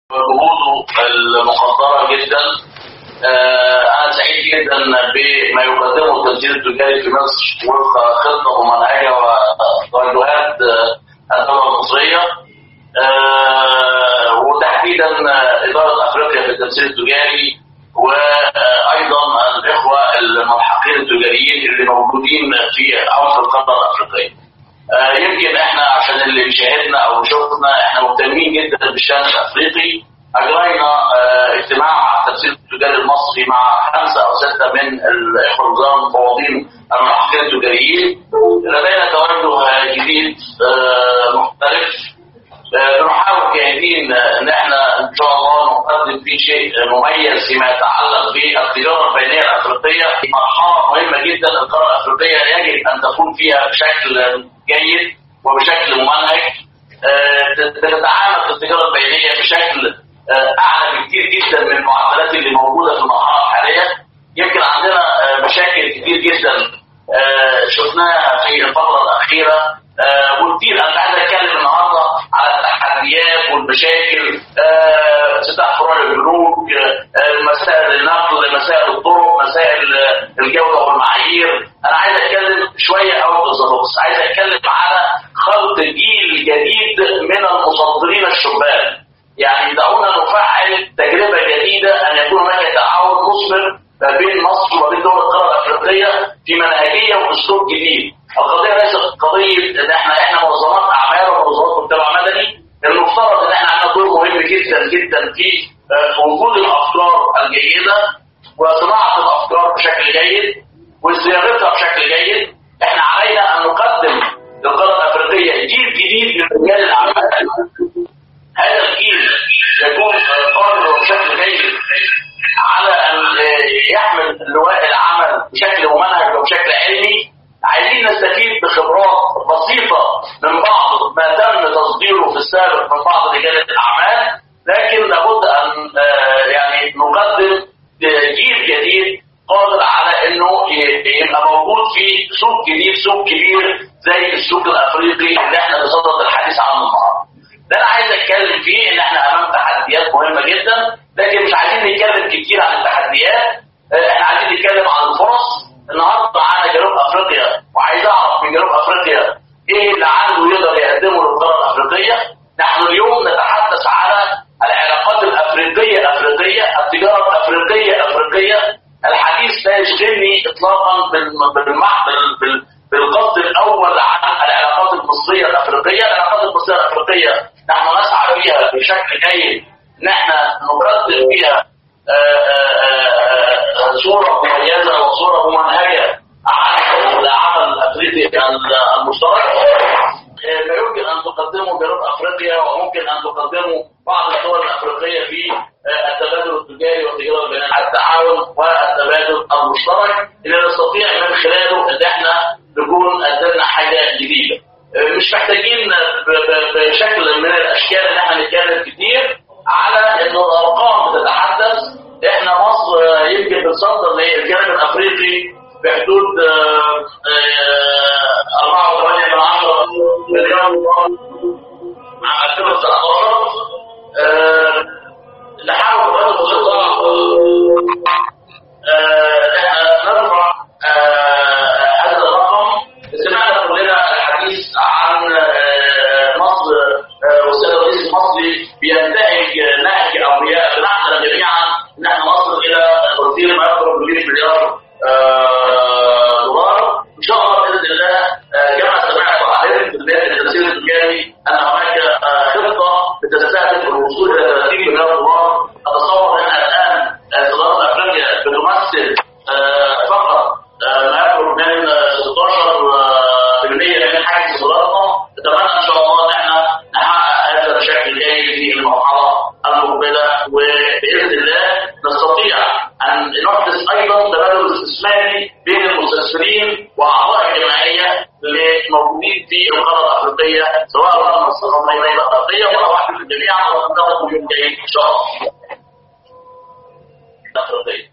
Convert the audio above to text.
جهوده المقدرة جدا آه، أنا سعيد جدا بما يقدمه التسجيل التجاري في مصر وفق خطة ومنهجة وتوجهات آه، الدولة المصرية آه، وتحديدا إدارة أفريقيا في التمثيل التجاري وأيضا الإخوة الملحقين التجاريين اللي موجودين في عمق القارة الأفريقية. آه، يمكن احنا عشان اللي شاهدنا او شفنا احنا مهتمين جدا بالشان الافريقي اجرينا آه، اجتماع مع التمثيل التجاري المصري مع خمسه او سته من الاخوه الوزراء المفوضين المحققين التجاريين لدينا توجه جديد آه، مختلف آه، بنحاول جاهدين آه، ان احنا ان شاء الله نقدم فيه شيء مميز فيما يتعلق بالتجاره البينيه الافريقيه مرحله مهمه جدا القاره الافريقيه يجب ان تكون فيها بشكل جيد وبشكل ممنهج آه، تتعامل في التجاره البينيه بشكل آه، اعلى بكثير جدا من المعدلات اللي موجوده في المرحله الحاليه يمكن عندنا آه، مشاكل كتير جدا آه، شفناها في الفتره الاخيره آه، وكتير انا عايز اتكلم النهارده على التحديات والمشاكل آه، افتتاح فروع البنوك آه، مسائل النقل مسائل الطرق مسائل آه، الجوده والمعايير انا عايز اتكلم شويه اوت اوف عايز اتكلم على خلق جيل جديد من المصدرين الشبان يعني دعونا نفعل تجربه جديده ان يكون هناك تعاون مثمر ما بين مصر وما بين دول القاره الافريقيه في منهجيه واسلوب جديد. القضيه ليست قضيه ان احنا احنا منظمات اعمال ومنظمات مجتمع مدني المفترض ان احنا عندنا دور مهم جدا جدا في آه، وجود الافكار الجيده وصناعه الافكار بشكل جيد وصياغتها بشكل جيد. احنا علينا ان نقدم للقاره الافريقيه جيل جديد من رجال الاعمال هذا الجيل يكون قادر بشكل جيد على ان يحمل لواء العمل بشكل ممنهج وبشكل علمي عايزين نستفيد بخبرات بسيطه من بعض ما تم تصديره في السابق من بعض رجال الاعمال لكن لابد ان آه، يعني نقدم جيل جديد قادر على انه ي- يبقى موجود في سوق جديد سوق كبير زي السوق الافريقي اللي احنا بصدد الحديث عنه النهارده. ده انا عايز اتكلم فيه ان احنا امام تحديات مهمه جدا لكن مش عايزين نتكلم كتير عن التحديات آه، احنا عايزين نتكلم عن الفرص النهارده معانا جنوب افريقيا وعايز اعرف من جنوب افريقيا ايه اللي عنده يقدر يقدمه للقاره الافريقيه نحن اليوم نتحدث على العلاقات الافريقيه افريقيه التجاره الافريقيه افريقيه الحديث لا يشغلني اطلاقا بالم- بالمح بال- بال- بالقصد الاول عن العلاقات المصريه الافريقيه، العلاقات المصريه الافريقيه نحن نسعى فيها بشكل جيد ان احنا نقدم فيها آه، آه، آه، صوره مميزه وصوره ممنهجه عن العمل الافريقي المشترك ما يمكن ان تقدمه جنوب افريقيا وممكن ان تقدمه بعض الدول الافريقيه في آه، التبادل التجاري والتجاره البينيه التعاون والتبادل المشترك اللي نستطيع من خلاله ان احنا نكون قدمنا حاجه جديده. آه، مش محتاجين ب- ب- بشكل من الاشكال ان احنا نتكلم كتير على انه الارقام بتتحدث احنا مصر آه، يمكن بتصدر للجانب الافريقي بحدود آه، آه، 4.8 من 10 مليون دولار مع 2019 آه، نحاول بقدر المستطاع آه، احنا نرفع آه، هذا الرقم سمعنا كلنا الحديث عن آه، مصر آه، والسيد الرئيس المصري بينتهج نهج او بنحلم جميعا ان احنا نصل الى تصدير ما يقرب من 100 مليار آه، دولار ان شاء الله باذن الله آه، كما سمعت وعلمت في بدايه التفسير التجاري ان هناك آه، خطه بتستهدف الوصول الى 30 مليار دولار اتصور ان الان آه، صادرات افريقيا بتمثل آه، فقط آه، ما يقرب من آه، 16 آه، بالمية من حجم صادراتنا اتمنى ان شاء الله ان احنا نحقق هذا بشكل جيد في المرحله المقبله وباذن الله نستطيع ان نحدث ايضا تبادل استثماري بين المستثمرين واعضاء الجمعيه اللي موجودين في القاره الافريقيه سواء بقى مصر او القاره الافريقيه ولا واحد جميعا ونتفق يوم جيد ان شاء الله. الافريقيه.